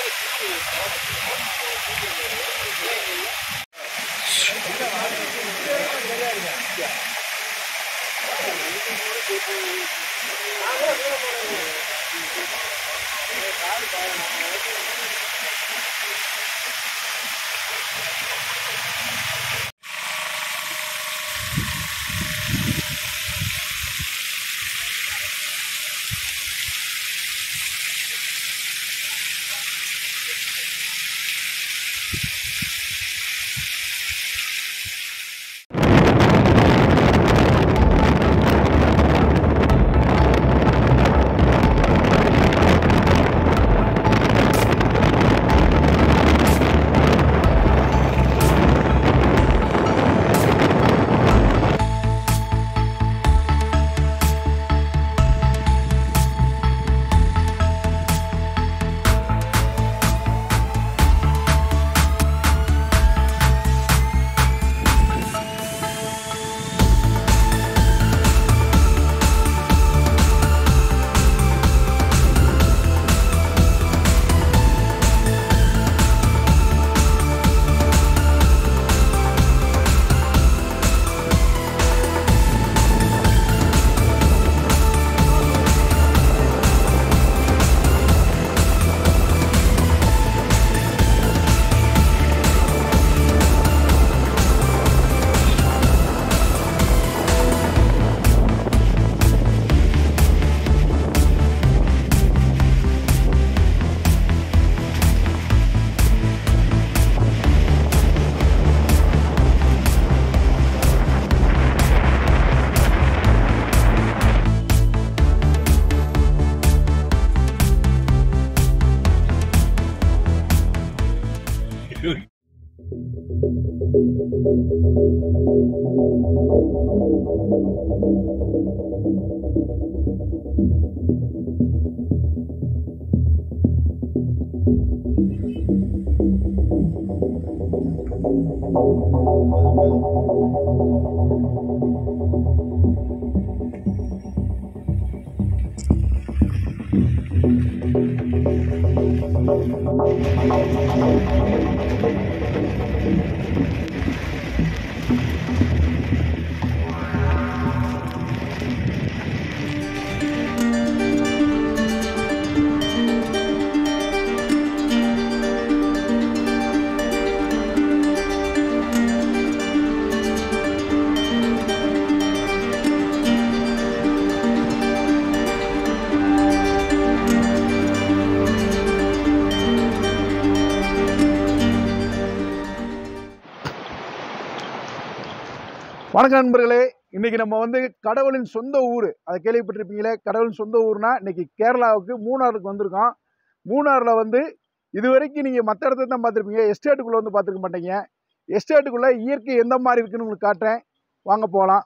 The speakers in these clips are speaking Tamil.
வணக்கம் நண்பர்களே இன்னைக்கு நம்ம வந்து கடவுளின் சொந்த ஊர் அதை கேள்விப்பட்டிருப்பீங்களே கடவுளின் சொந்த ஊர்னா இன்னைக்கு கேரளாவுக்கு மூணாருக்கு வந்திருக்கோம் மூணாரில் வந்து இது வரைக்கும் நீங்கள் மற்ற இடத்துல தான் பார்த்துருப்பீங்க எஸ்டேட்டுக்குள்ளே வந்து பார்த்துருக்க மாட்டீங்க எஸ்டேட்டுக்குள்ளே இயற்கை எந்த மாதிரி இருக்குன்னு உங்களுக்கு காட்டுறேன் வாங்க போகலாம்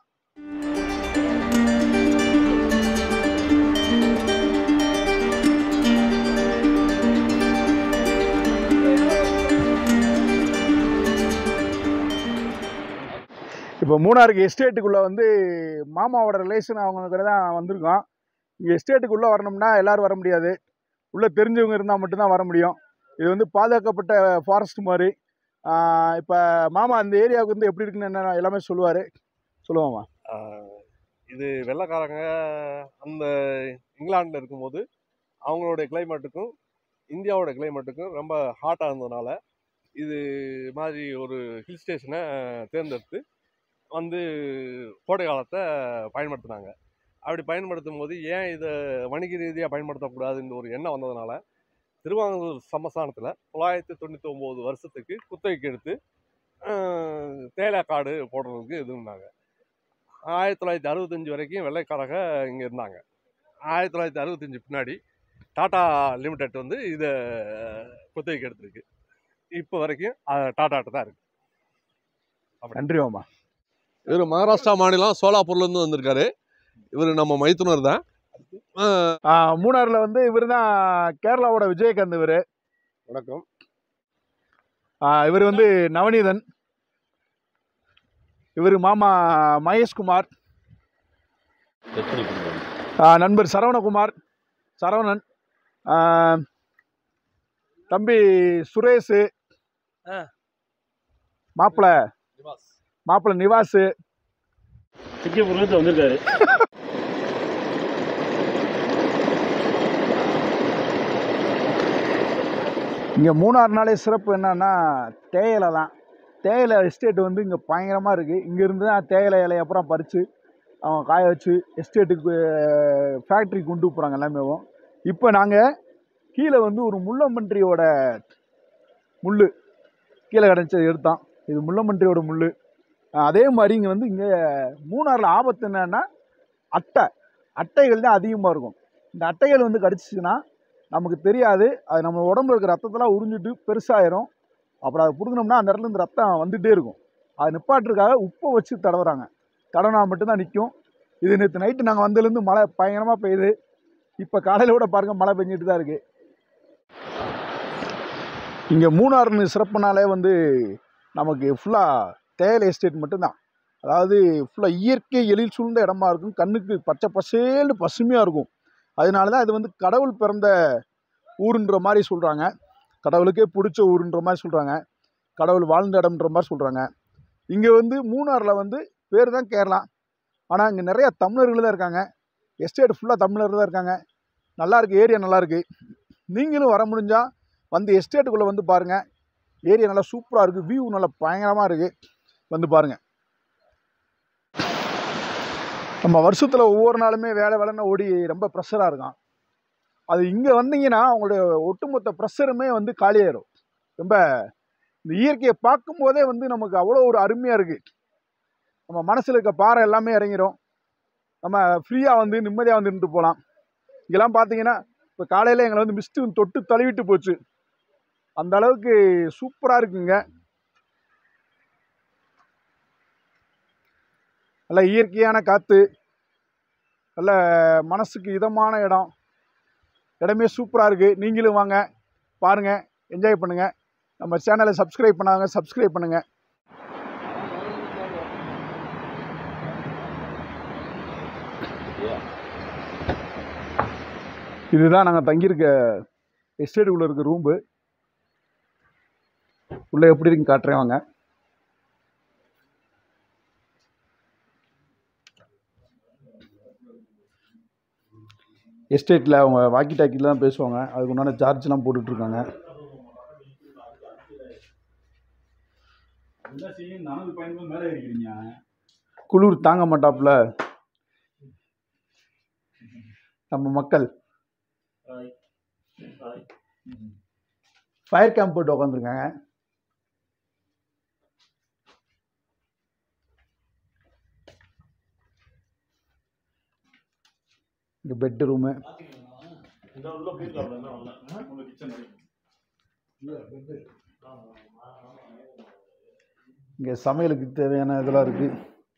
இப்போ மூணாருக்கு எஸ்டேட்டுக்குள்ளே வந்து மாமாவோட ரிலேஷன் அவங்க கூட தான் வந்திருக்கோம் இங்கே எஸ்டேட்டுக்குள்ளே வரணும்னா எல்லோரும் வர முடியாது உள்ளே தெரிஞ்சவங்க இருந்தால் மட்டும்தான் வர முடியும் இது வந்து பாதுகாக்கப்பட்ட ஃபாரஸ்ட் மாதிரி இப்போ மாமா அந்த ஏரியாவுக்கு வந்து எப்படி இருக்குன்னு என்ன எல்லாமே சொல்லுவார் சொல்லுவாமா ஆஹ் இது வெள்ளைக்காரங்க அந்த இங்கிலாண்டில் இருக்கும்போது அவங்களுடைய கிளைமேட்டுக்கும் இந்தியாவோட கிளைமேட்டுக்கும் ரொம்ப ஹாட்டாக இருந்ததுனால இது மாதிரி ஒரு ஹில் ஸ்டேஷனை தேர்ந்தெடுத்து வந்து கோடை காலத்தை பயன்படுத்தினாங்க அப்படி பயன்படுத்தும் போது ஏன் இதை வணிக ரீதியாக பயன்படுத்தக்கூடாதுன்ற ஒரு எண்ணம் வந்ததுனால திருவாங்கூர் சமஸ்தானத்தில் தொள்ளாயிரத்தி தொண்ணூற்றி ஒம்பது வருஷத்துக்கு குத்தகைக்கு எடுத்து ஆஹ் தேயிலைக்காடு போடுறதுக்கு இது இருந்தாங்க ஆயிரத்தி தொள்ளாயிரத்தி அறுபத்தஞ்சு வரைக்கும் வெள்ளைக்காரங்க இங்கே இருந்தாங்க ஆயிரத்தி தொள்ளாயிரத்தி அறுபத்தஞ்சு பின்னாடி டாடா லிமிடெட் வந்து இதை குத்தகைக்கு எடுத்திருக்கு இப்போ வரைக்கும் அது டாட்டாட்ட தான் இருக்கு நன்றி மாமா இவர் மகாராஷ்டிரா மாநிலம் சோலாப்பூர்லேருந்து வந்திருக்காரு இவர் நம்ம மைத்துனர் தான் மூணாரில் வந்து இவர் தான் கேரளாவோட விஜயகாந்த் இவர் வணக்கம் இவர் வந்து நவநீதன் இவர் மாமா மகேஷ்குமார் ஆ, நண்பர் சரவணகுமார் சரவணன் தம்பி சுரேஷ் ஆ. மாப்பிள்ள மாப்பிள்ள நிவாஸ் சிக்கிபுர்லேருந்து வந்திருக்காரு இங்கே மூணாறுனாலே சிறப்பு என்னன்னா தேயிலை தான் தேயிலை எஸ்டேட் வந்து இங்கே பயங்கரமாக இருக்குது இங்கேருந்து தான் தேயிலை இலையை அப்புறம் பறித்து அவங்க காய வச்சு எஸ்டேட்டுக்கு ஃபேக்ட்ரி கொண்டு போகிறாங்க எல்லாமே இப்போ நாங்கள் கீழே வந்து ஒரு முள்ளம்பன்றியோட முள் கீழே கிடச்சது எடுத்தோம் இது முள்ளம்பன்றியோட முள் அதே மாதிரி இங்கே வந்து இங்கே மூணாறில் ஆபத்து என்னன்னா அட்டை அட்டைகள் தான் அதிகமாக இருக்கும் இந்த அட்டைகள் வந்து கடிச்சிச்சுன்னா நமக்கு தெரியாது அது நம்ம உடம்புல இருக்க ரத்தத்தெல்லாம் உறிஞ்சிட்டு பெருசாயிரும் அப்புறம் அதை பிடுங்கினோம்னா அந்த இடத்துல இருந்து ரத்தம் வந்துகிட்டே இருக்கும் அது நிப்பாட்டுறதுக்காக உப்பை வச்சு தடவுறாங்க தடவினா மட்டும்தான் நிற்கும் இது நேற்று நைட்டு நாங்கள் வந்ததுலேருந்து மழை பயங்கரமாக பெய்யுது இப்போ காலையில் கூட பாருங்கள் மழை பெஞ்சிட்டு தான் இருக்குது இங்கே மூணாறுன்னு சிறப்புனாலே வந்து நமக்கு ஃபுல்லாக தேயிலை எஸ்டேட் மட்டும்தான் அதாவது ஃபுல்லாக இயற்கை எழில் சூழ்ந்த இடமா இருக்கும் கண்ணுக்கு பச்சை பசேல்னு பசுமையாக இருக்கும் அதனால தான் இது வந்து கடவுள் பிறந்த ஊருன்ற மாதிரி சொல்கிறாங்க கடவுளுக்கே பிடிச்ச ஊருன்ற மாதிரி சொல்கிறாங்க கடவுள் வாழ்ந்த இடம்ன்ற மாதிரி சொல்கிறாங்க இங்கே வந்து மூணாறில் வந்து பேர் தான் கேரளா ஆனால் இங்கே நிறையா தமிழர்கள் தான் இருக்காங்க எஸ்டேட் ஃபுல்லாக தமிழர்கள் தான் இருக்காங்க நல்லா இருக்கு ஏரியா நல்லா இருக்கு நீங்களும் வர முடிஞ்சால் வந்து எஸ்டேட்டுக்குள்ளே வந்து பாருங்கள் ஏரியா நல்லா சூப்பராக இருக்குது வியூ நல்லா பயங்கரமாக இருக்குது வந்து பாருங்கள் நம்ம வருஷத்தில் ஒவ்வொரு நாளுமே வேலை வேலைன்னு ஓடி ரொம்ப ப்ரெஷராக இருக்கும் அது இங்கே வந்தீங்கன்னா அவங்களுடைய ஒட்டுமொத்த ப்ரெஷருமே வந்து காலியாயிரும் ரொம்ப இந்த இயற்கையை பார்க்கும்போதே வந்து நமக்கு அவ்வளோ ஒரு அருமையாக இருக்குது நம்ம மனசில் இருக்க பாறை எல்லாமே இறங்கிரும் நம்ம ஃப்ரீயாக வந்து நிம்மதியாக வந்து நின்று போகலாம் இங்கெல்லாம் பார்த்தீங்கன்னா இப்போ காலையில் எங்களை வந்து மிஸ்ட்டு தொட்டு தழுவிட்டு போச்சு அந்த அளவுக்கு சூப்பராக இருக்குங்க நல்ல இயற்கையான காற்று நல்ல மனசுக்கு இதமான இடம் இடமே சூப்பராக இருக்குது நீங்களும் வாங்க பாருங்கள் என்ஜாய் பண்ணுங்கள் நம்ம சேனலை சப்ஸ்கிரைப் பண்ணாங்க சப்ஸ்கிரைப் பண்ணுங்கள் இதுதான் நாங்கள் தங்கியிருக்க எஸ்டேட்டுக்குள்ளே இருக்க ரூம்பு உள்ளே எப்படி இருக்குன்னு காட்டுறேன் வாங்க எஸ்டேட்டில் அவங்க வாக்கி டாக்கியில் தான் பேசுவாங்க அதுக்கு உண்டான சார்ஜ்லாம் போட்டுட்ருக்காங்க என்ன செய்யும் நானூறு பயன்பது மேலே இருக்கிறீங்க குளிர் தாங்க மாட்டாப்புல நம்ம மக்கள் ஃபயர் கேம்ப் போட்டு உட்காந்துருக்காங்க இங்கே பெட் ரூமு இந்த உள்ள போயிருக்காப்ல என்ன வரல உங்க கிச்சன் இங்கே சமையலுக்கு தேவையான இதெல்லாம் இருக்குது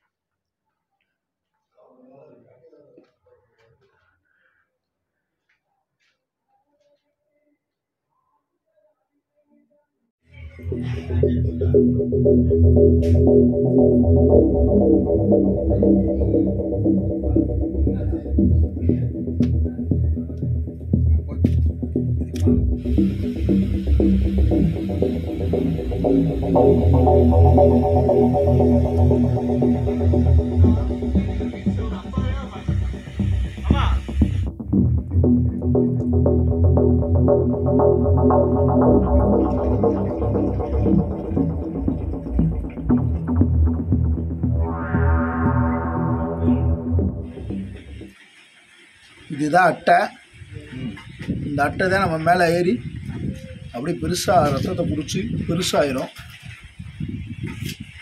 இதுதான் அட்டை இந்த அட்டை தான் நம்ம மேலே ஏறி அப்படியே பெருசாக ரத்தத்தை பிடிச்சி பெருசாயிரும்